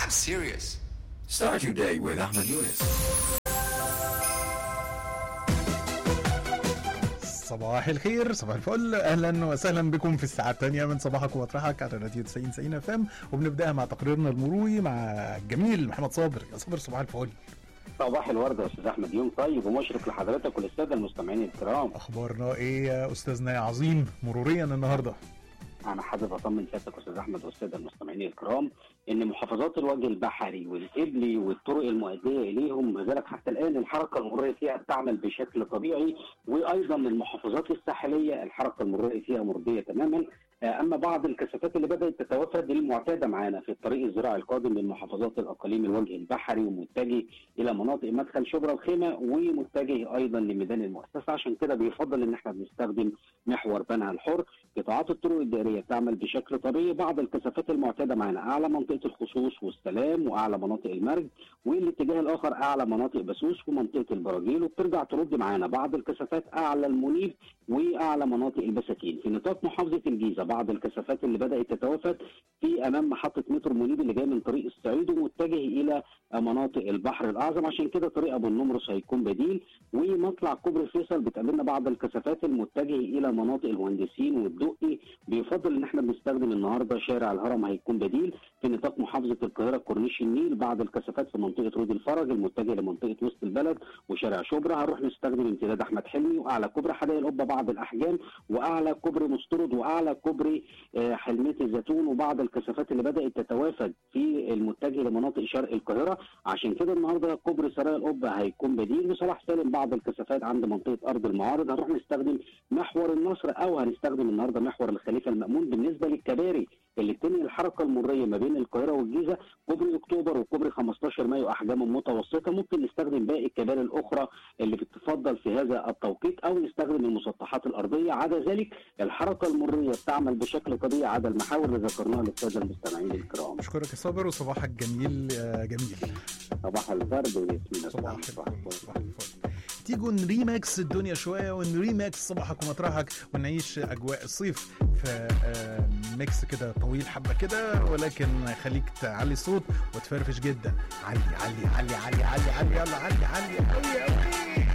I'm serious. Start your day with Ahmed Yunus. صباح الخير صباح الفل اهلا وسهلا بكم في الساعه الثانيه من صباحك ومطرحك على راديو 90 90 اف ام وبنبداها مع تقريرنا المروي مع الجميل محمد صابر يا صابر صباح الفل صباح الورد يا استاذ احمد يوم طيب ومشرق لحضرتك وللساده المستمعين الكرام اخبارنا ايه يا استاذنا يا عظيم مروريا النهارده انا حابب اطمن سيادتك استاذ احمد والساده المستمعين الكرام ان محافظات الوجه البحري والقبلي والطرق المؤديه اليهم ما زالت حتى الان الحركه المروريه فيها بتعمل بشكل طبيعي وايضا المحافظات الساحليه الحركه المروريه فيها مرضيه تماما اما بعض الكثافات اللي بدات تتوافد المعتاده معانا في الطريق الزراعي القادم من محافظات الاقاليم الوجه البحري ومتجه الى مناطق مدخل شبرا الخيمه ومتجه ايضا لميدان المؤسسه عشان كده بيفضل ان احنا بنستخدم محور بنها الحر قطاعات الطرق الدائريه بتعمل بشكل طبيعي بعض الكثافات المعتاده معانا اعلى منطقه الخصوص والسلام واعلى مناطق المرج والاتجاه الاخر اعلى مناطق بسوس ومنطقه البراجيل وبترجع ترد معانا بعض الكثافات اعلى المنيب واعلى مناطق البساتين في نطاق محافظه الجيزه بعض الكثافات اللي بدات تتوافد في امام محطه مترو منيب اللي جاي من طريق الصعيد ومتجه الى مناطق البحر الاعظم عشان كده طريق ابو النمرس هيكون بديل ومطلع كوبري فيصل بتقابلنا بعض الكثافات المتجه الى مناطق المهندسين والدقي بيفضل ان احنا بنستخدم النهارده شارع الهرم هيكون بديل في نطاق محافظه القاهره كورنيش النيل بعض الكثافات في منطقه رود الفرج المتجه لمنطقه وسط البلد وشارع شبرا هنروح نستخدم امتداد احمد حلمي واعلى كوبري حدائق القبه بعض الاحجام واعلى كوبري مسترد واعلى كوبري حلميه الزيتون وبعض الكثافات اللي بدات تتوافد في المتجه لمناطق شرق القاهره عشان كده النهارده كوبري سرايا القبه هيكون بديل وصلاح سالم بعض الكثافات عند منطقه ارض المعارض هنروح نستخدم محور النصر او هنستخدم النهارده محور الخليفه المامون بالنسبه للكباري اللي بتنهي الحركه المريه ما بين القاهره والجيزه كوبري اكتوبر وكوبري 15 مايو احجامهم متوسطه ممكن نستخدم باقي الكباري الاخرى اللي بتفضل في هذا التوقيت او نستخدم المسطحات الارضيه عدا ذلك الحركه المريه بتعمل بشكل طبيعي عدا المحاور اللي ذكرناها للساده المستمعين الكرام اشكرك يا صابر وصباحك جميل يا جميل صباح الورد والياسمين صباح الفل صباح الفل تيجوا نريماكس الدنيا شويه ونريماكس صباحك ومطرحك ونعيش اجواء الصيف في ميكس كده طويل حبه كده ولكن خليك تعلي الصوت وتفرفش جدا علي علي علي علي علي علي يلا علي علي قوي قوي